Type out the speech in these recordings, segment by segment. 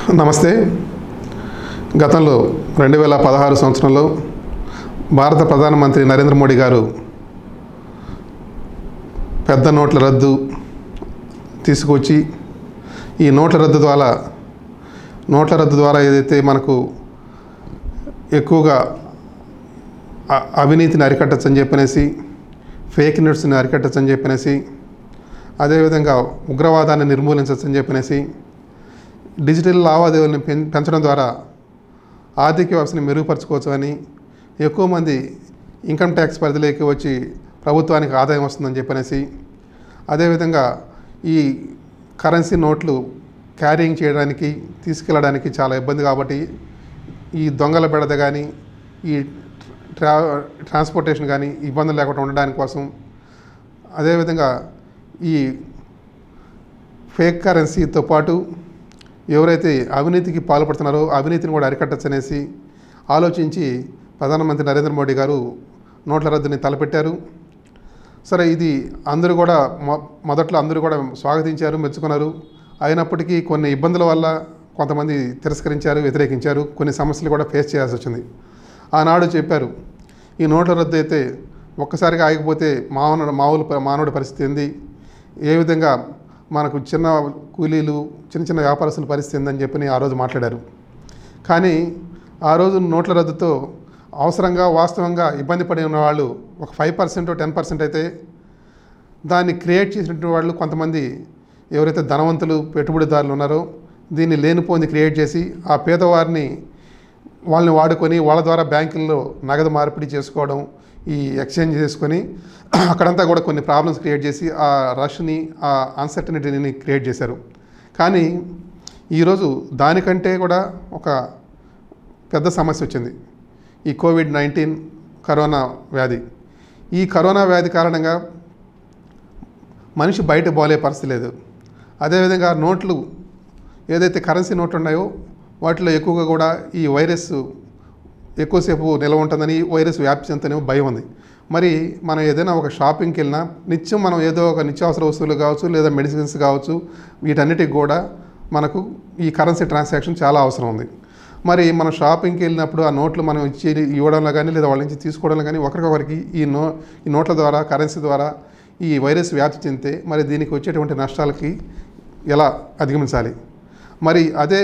నమస్తే గతంలో రెండు వేల పదహారు సంవత్సరంలో భారత ప్రధానమంత్రి నరేంద్ర మోడీ గారు పెద్ద నోట్ల రద్దు తీసుకొచ్చి ఈ నోట్ల రద్దు ద్వారా నోట్ల రద్దు ద్వారా ఏదైతే మనకు ఎక్కువగా అ- అవినీతిని అరికట్టచ్చని చెప్పనేసి ఫేక్ న్యూస్ని అరికట్టచ్చని చెప్పనేసి అదేవిధంగా ఉగ్రవాదాన్ని నిర్మూలించచ్చని చెప్పనేసి డిజిటల్ లావాదేవీలను పెం పెంచడం ద్వారా ఆర్థిక వ్యవస్థని మెరుగుపరచుకోవచ్చు అని ఎక్కువ మంది ఇన్కమ్ ట్యాక్స్ పరిధిలోకి వచ్చి ప్రభుత్వానికి ఆదాయం వస్తుందని చెప్పనేసి అదేవిధంగా ఈ కరెన్సీ నోట్లు క్యారింగ్ చేయడానికి తీసుకెళ్ళడానికి చాలా ఇబ్బంది కాబట్టి ఈ దొంగల బెడద కానీ ఈ ట్రా ట్రాన్స్పోర్టేషన్ కానీ ఇబ్బందులు లేకుండా ఉండడానికి కోసం అదేవిధంగా ఈ ఫేక్ కరెన్సీతో పాటు ఎవరైతే అవినీతికి పాల్పడుతున్నారో ఆ అవినీతిని కూడా అరికట్టచ్చనేసి ఆలోచించి ప్రధానమంత్రి నరేంద్ర మోడీ గారు నోట్ల రద్దుని తలపెట్టారు సరే ఇది అందరూ కూడా మొ- మొదట్లో అందరూ కూడా స్వాగతించారు మెచ్చుకున్నారు అయినప్పటికీ కొన్ని ఇబ్బందుల వల్ల కొంతమంది తిరస్కరించారు వ్యతిరేకించారు కొన్ని సమస్యలు కూడా ఫేస్ చేయాల్సి వచ్చింది ఆనాడు చెప్పారు ఈ నోట్ల రద్దు అయితే ఒక్కసారిగా ఆగిపోతే మానవుడు మామూలు ప- మానవుడి పరిస్థితి ఏంది ఏ విధంగా మనకు చిన్న కూలీలు చిన్న చిన్న వ్యాపారస్తుల పరిస్థితి ఏందని చెప్పి ఆ రోజు మాట్లాడారు కానీ ఆ రోజు నోట్ల రద్దుతో అవసరంగా వాస్తవంగా ఇబ్బంది పడి ఉన్న వాళ్ళు ఒక ఫైవ్ పర్సెంట్ టెన్ పర్సెంట్ అయితే దాన్ని క్రియేట్ చేసినటువంటి వాళ్ళు కొంతమంది ఎవరైతే ధనవంతులు పెట్టుబడిదారులు ఉన్నారో దీన్ని లేనిపోయింది క్రియేట్ చేసి ఆ పేదవారిని వాళ్ళని వాడుకొని వాళ్ళ ద్వారా బ్యాంకుల్లో నగదు మార్పిడి చేసుకోవడం ఈ ఎక్స్చేంజ్ చేసుకొని అక్కడంతా కూడా కొన్ని ప్రాబ్లమ్స్ క్రియేట్ చేసి ఆ రష్ని ఆ అన్సర్టనిటీని క్రియేట్ చేశారు కానీ ఈరోజు దానికంటే కూడా ఒక పెద్ద సమస్య వచ్చింది ఈ కోవిడ్ నైన్టీన్ కరోనా వ్యాధి ఈ కరోనా వ్యాధి కారణంగా మనిషి బయట పోలే పరిస్థితి లేదు అదేవిధంగా నోట్లు ఏదైతే కరెన్సీ నోట్లు ఉన్నాయో వాటిలో ఎక్కువగా కూడా ఈ వైరస్ ఎక్కువసేపు నిల్వ ఉంటుందని వైరస్ వ్యాప్తి చెందుతనే భయం ఉంది మరి మనం ఏదైనా ఒక షాపింగ్కి వెళ్ళినా నిత్యం మనం ఏదో ఒక నిత్యావసర వస్తువులు కావచ్చు లేదా మెడిసిన్స్ కావచ్చు వీటన్నిటికి కూడా మనకు ఈ కరెన్సీ ట్రాన్సాక్షన్ చాలా అవసరం ఉంది మరి మనం షాపింగ్కి వెళ్ళినప్పుడు ఆ నోట్లు మనం ఇచ్చి ఇవ్వడంలో కానీ లేదా వాళ్ళ నుంచి తీసుకోవడంలో కానీ ఒకరికొకరికి ఈ నో ఈ నోట్ల ద్వారా కరెన్సీ ద్వారా ఈ వైరస్ వ్యాప్తి చెందితే మరి దీనికి వచ్చేటువంటి నష్టాలకి ఎలా అధిగమించాలి మరి అదే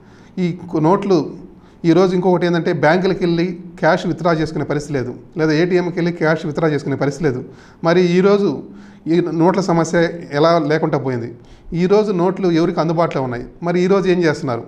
ఈ కు- నోట్లు ఈరోజు ఇంకొకటి ఏంటంటే బ్యాంకులకు వెళ్ళి క్యాష్ విత్డ్రా చేసుకునే పరిస్థితి లేదు లేదా ఏటీఎంకి వెళ్ళి క్యాష్ విత్డ్రా చేసుకునే పరిస్థితి లేదు మరి ఈరోజు ఈ నోట్ల సమస్య ఎలా లేకుండా పోయింది ఈరోజు నోట్లు ఎవరికి అందుబాటులో ఉన్నాయి మరి ఈరోజు ఏం చేస్తున్నారు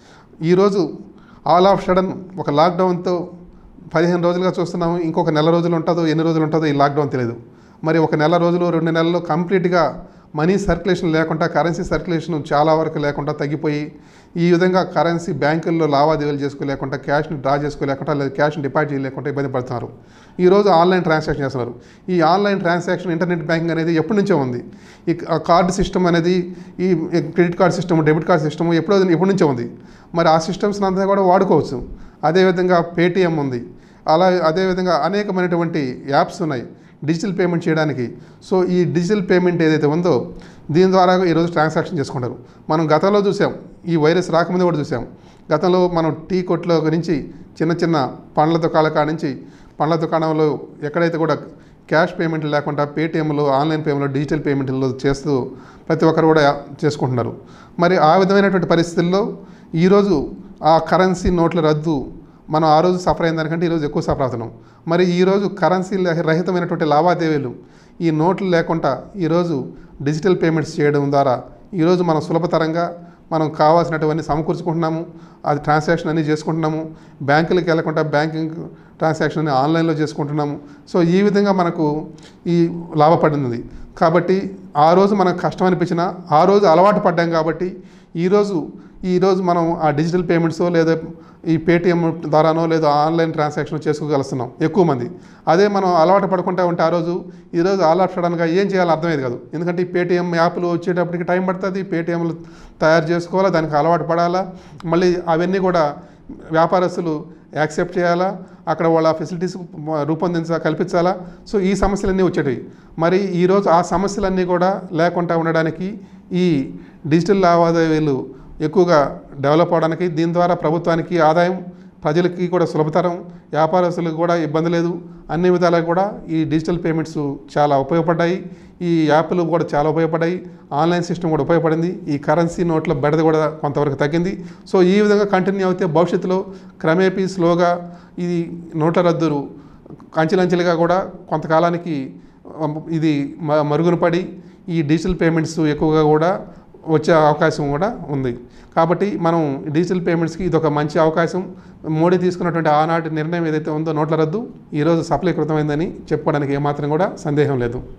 ఈరోజు ఆల్ ఆఫ్ సడన్ ఒక లాక్డౌన్తో పదిహేను రోజులుగా చూస్తున్నాము ఇంకొక నెల రోజులు ఉంటుందో ఎన్ని రోజులు ఉంటుందో ఈ లాక్డౌన్ తెలియదు మరి ఒక నెల రోజులు రెండు నెలల్లో కంప్లీట్గా మనీ సర్క్యులేషన్ లేకుండా కరెన్సీ సర్క్యులేషన్ చాలా వరకు లేకుండా తగ్గిపోయి ఈ విధంగా కరెన్సీ బ్యాంకుల్లో లావాదేవీలు చేసుకోలేకుండా క్యాష్ని డ్రా చేసుకోలేకుండా లేదా క్యాష్ని డిపాజిట్ చేయలేకుండా ఇబ్బంది పడుతున్నారు ఈరోజు ఆన్లైన్ ట్రాన్సాక్షన్ చేస్తున్నారు ఈ ఆన్లైన్ ట్రాన్సాక్షన్ ఇంటర్నెట్ బ్యాంకింగ్ అనేది ఎప్పటి నుంచో ఉంది ఈ కార్డు సిస్టమ్ అనేది ఈ credit card system debit card system ఎప్పుడో ఎప్పటి నుంచో ఉంది మరి ఆ సిస్టమ్స్ అంతా కూడా వాడుకోవచ్చు అదేవిధంగా పేటిఎం ఉంది అలా అదేవిధంగా అనేకమైనటువంటి యాప్స్ ఉన్నాయి డిజిటల్ పేమెంట్ చేయడానికి సో ఈ డిజిటల్ పేమెంట్ ఏదైతే ఉందో దీని ద్వారా ఈరోజు ట్రాన్సాక్షన్ చేసుకుంటారు మనం గతంలో చూసాం ఈ వైరస్ రాకముందు కూడా చూసాం గతంలో మనం టీ కొట్లో నుంచి చిన్న చిన్న పండ్ల దుకాణాల కాడ నుంచి పండ్ల దుకాణంలో ఎక్కడైతే కూడా క్యాష్ పేమెంట్ లేకుండా పేటిఎంలో ఆన్లైన్ పేమెంట్లో డిజిటల్ పేమెంట్లో చేస్తూ ప్రతి ఒక్కరు కూడా చేసుకుంటున్నారు మరి ఆ విధమైనటువంటి పరిస్థితుల్లో ఈరోజు ఆ కరెన్సీ నోట్ల రద్దు మనం ఆ రోజు సఫర్ అయిన దానికంటే ఈరోజు ఎక్కువ సఫర్ అవుతున్నాం మరి ఈరోజు కరెన్సీ లే- రహితమైనటువంటి లావాదేవీలు ఈ నోట్లు లేకుండా ఈరోజు డిజిటల్ పేమెంట్స్ చేయడం ద్వారా ఈరోజు మనం సులభతరంగా మనం కావాల్సినటువంటి సమకూర్చుకుంటున్నాము అది ట్రాన్సాక్షన్ అన్నీ చేసుకుంటున్నాము బ్యాంకులకు వెళ్ళకుండా బ్యాంకింగ్ ట్రాన్సాక్షన్ అన్ని ఆన్లైన్లో చేసుకుంటున్నాము సో ఈ విధంగా మనకు ఈ లాభపడింది కాబట్టి ఆ రోజు మనకు కష్టం అనిపించినా ఆ రోజు అలవాటు పడ్డాం కాబట్టి ఈరోజు ఈరోజు మనం ఆ డిజిటల్ పేమెంట్స్ లేదా ఈ పేటిఎం ద్వారానో లేదా ఆన్లైన్ ట్రాన్సాక్షన్ చేసుకోగలుస్తున్నాం ఎక్కువ మంది అదే మనం అలవాటు పడుకుంటా ఉంటే ఆ రోజు ఈరోజు అలవాటు సడన్గా ఏం చేయాలో అర్థమయ్యేది కాదు ఎందుకంటే ఈ పేటిఎం యాప్లు వచ్చేటప్పటికి టైం పడుతుంది పేటిఎంలు తయారు చేసుకోవాలా దానికి అలవాటు పడాలా మళ్ళీ అవన్నీ కూడా వ్యాపారస్తులు యాక్సెప్ట్ చేయాలా అక్కడ వాళ్ళ ఫెసిలిటీస్ రూపొందించ కల్పించాలా సో ఈ సమస్యలన్నీ వచ్చేటివి మరి ఈరోజు ఆ సమస్యలన్నీ కూడా లేకుండా ఉండడానికి ఈ డిజిటల్ లావాదేవీలు ఎక్కువగా డెవలప్ అవడానికి దీని ద్వారా ప్రభుత్వానికి ఆదాయం ప్రజలకి కూడా సులభతరం వ్యాపారస్తులకు కూడా ఇబ్బంది లేదు అన్ని విధాలుగా కూడా ఈ డిజిటల్ పేమెంట్స్ చాలా ఉపయోగపడ్డాయి ఈ యాప్లు కూడా చాలా ఉపయోగపడ్డాయి ఆన్లైన్ సిస్టమ్ కూడా ఉపయోగపడింది ఈ కరెన్సీ నోట్ల బెడద కూడా కొంతవరకు తగ్గింది సో ఈ విధంగా కంటిన్యూ అయితే భవిష్యత్తులో క్రమేపీ స్లోగా ఇది నోట్ల రద్దులు అంచెలంచెలుగా కూడా కొంతకాలానికి అమ్, ఇది మ- మరుగున పడి ఈ డిజిటల్ పేమెంట్స్ ఎక్కువగా కూడా వచ్చే అవకాశం కూడా ఉంది కాబట్టి మనం డిజిటల్ పేమెంట్స్కి ఇది ఒక మంచి అవకాశం మోడీ తీసుకున్నటువంటి ఆనాటి నిర్ణయం ఏదైతే ఉందో నోట్ల రద్దు ఈరోజు సఫలీకృతమైందని చెప్పుకోవడానికి ఏమాత్రం కూడా సందేహం లేదు